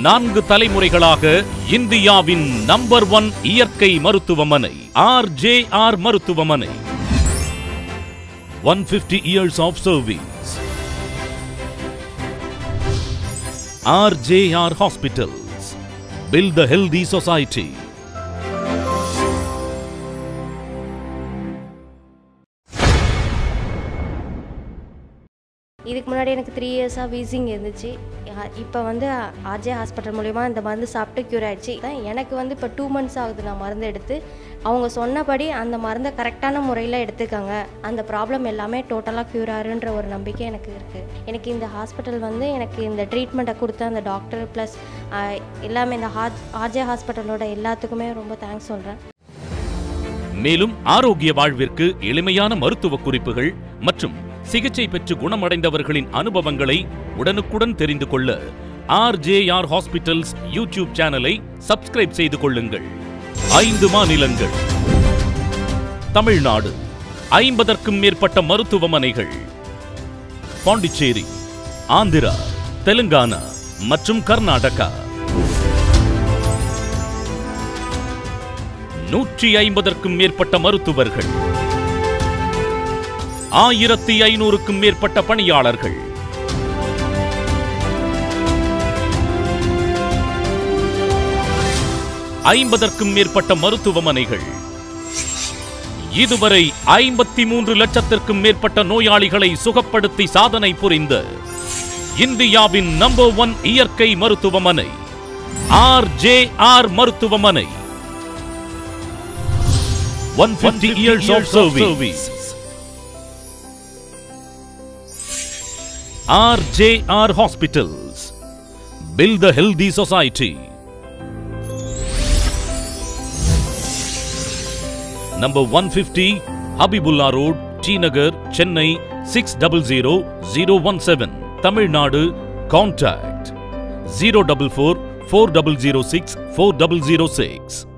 நான்கு தலைமுறைகளாக இந்தியாவின் நம்பர் ஒன் இயற்கை மருத்துவமனை ஆர் ஜே ஆர் மருத்துவமனை one fifty years of service R J R hospitals build the healthy society இதுக்கு முன்னாடி எனக்கு த்ரீ இயர்ஸாக வீசிங் இருந்துச்சு இப்போ வந்து ஆர்ஜே ஹாஸ்பிட்டல் மூலிமா இந்த மருந்து சாப்பிட்டு க்யூர் ஆயிடுச்சு தான் எனக்கு வந்து இப்போ டூ மந்த்ஸ் ஆகுது நான் மருந்து எடுத்து அவங்க சொன்னபடி அந்த மருந்தை கரெக்டான முறையில் எடுத்துக்கங்க அந்த ப்ராப்ளம் எல்லாமே டோட்டலாக க்யூர் ஆகுன்ற ஒரு நம்பிக்கை எனக்கு இருக்குது எனக்கு இந்த ஹாஸ்பிட்டல் வந்து எனக்கு இந்த ட்ரீட்மெண்ட்டை கொடுத்த அந்த டாக்டர் ப்ளஸ் எல்லாமே இந்த ஹார்ஜ் ஆர்ஜே ஹாஸ்பிட்டலோட எல்லாத்துக்குமே ரொம்ப தேங்க்ஸ் சொல்கிறேன் மேலும் ஆரோக்கிய வாழ்விற்கு எளிமையான மருத்துவ குறிப்புகள் மற்றும் சிகிச்சை பெற்று குணமடைந்தவர்களின் அனுபவங்களை உடனுக்குடன் தெரிந்து கொள்ள R J R hospitals YouTube சேனலை சப்ஸ்கிரைப் செய்து கொள்ளுங்கள் ஐந்து மாநிலங்கள் தமிழ்நாடு ஐம்பதற்கும் மேற்பட்ட மருத்துவமனைகள் பாண்டிச்சேரி ஆந்திரா தெலுங்கானா மற்றும் கர்நாடகா நூற்றி ஐம்பதற்கும் மேற்பட்ட மருத்துவர்கள் ஆயிரத்தி ஐநூறுக்கும் மேற்பட்ட பணியாளர்கள் ஐம்பதற்கும் மேற்பட்ட மருத்துவமனைகள் இதுவரை ஐம்பத்தி மூன்று லட்சத்திற்கும் மேற்பட்ட நோயாளிகளை சுகப்படுத்தி சாதனை புரிந்த இந்தியாவின் நம்பர் ஒன் இயற்கை மருத்துவமனை ஆர் ஜே ஆர் மருத்துவமனை 150 years of service. RJR Hospitals. Build the healthy society. Number 150 Habibullah Road, T Nagar, Chennai 600017. Tamil Nadu. Contact 044 4006 4006.